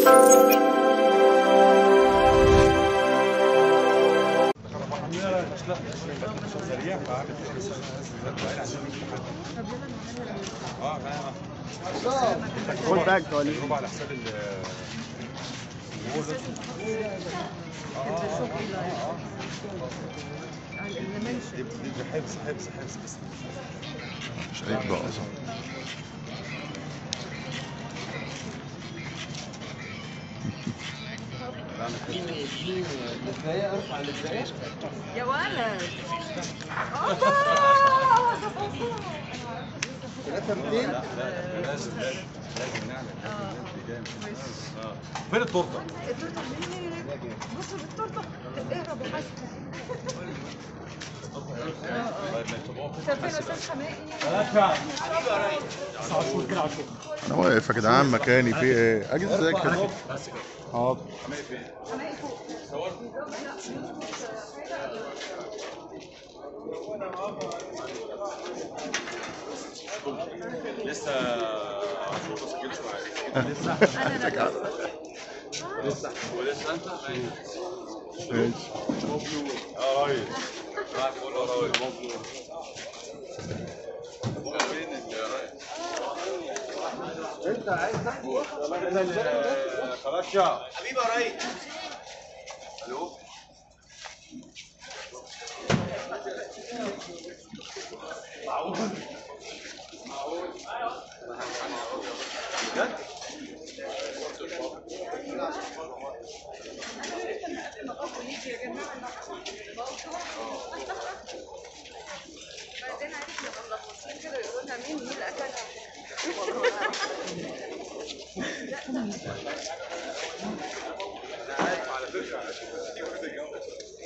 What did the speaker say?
سريع فعامل اه فاهم خد باك تولي تجربه على حساب ال الجمهور ده. اه اه اه اه دي دي حفظ حفظ حفظ بس مش عيب بقى اصلا يا ولد لا لا لا لازم لازم لازم نعمل لازم نمشي جامد اه فين التورته؟ التورته منين؟ بصوا التورته اهرب يا حسن طيب ماشي طب اقف. شايفين استاذ حمائي انا واقف يا جدعان مكاني في ايه اجي ازاي كده حاضر حمائي فوق لسه عاشور ما سجلش معايا ماشي اه ريس راح تقول له ريس فين انت عايز خلاص يا حبيبي يا ريس الو بعدين عرفنا نخلص كده يقولوا لنا مين مين اللي اكلها انا عارف على فكره عشان تيجي كده جنبك